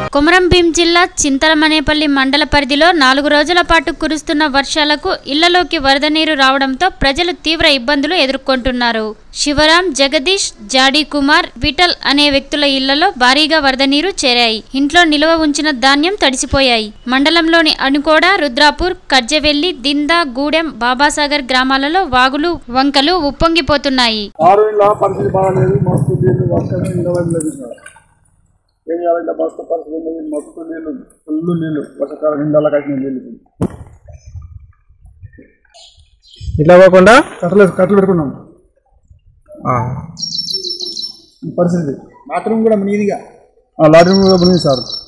కొమరంభీం జిల్లా చింతలమనేపల్లి మండల పరిధిలో నాలుగు రోజుల పాటు కురుస్తున్న వర్షాలకు ఇళ్లలోకి వరద నీరు రావడంతో ప్రజలు తీవ్ర ఇబ్బందులు ఎదుర్కొంటున్నారు శివరాం జగదీష్ జాడీ కుమార్ విఠల్ అనే వ్యక్తుల ఇళ్లలో భారీగా వరద నీరు చేరాయి ఇంట్లో నిల్వ ఉంచిన ధాన్యం తడిసిపోయాయి మండలంలోని అనుకోడ రుద్రాపూర్ కర్జవెల్లి దిందా గూడెం బాబాసాగర్ గ్రామాలలో వాగులు వంకలు ఉప్పొంగిపోతున్నాయి ఆరు ఇళ్ళ పరిస్థితి బాగాలేదు మస్తు నీళ్ళు వర్షం ఇండవడం లేదు సార్ ఏం చేయాలంటే మస్తు పరిస్థితి ఉంది మస్తు నీళ్ళు ఫుల్ నీళ్ళు వర్షకాలం ఇండాల కట్టిన నీళ్ళు ఇట్లా పోకుండా కట్టలు కట్టలు పెట్టుకున్నాం ఈ పరిస్థితి బాత్రూమ్ కూడా మునిగిదిగా లాట్రూమ్ కూడా మునిగి సార్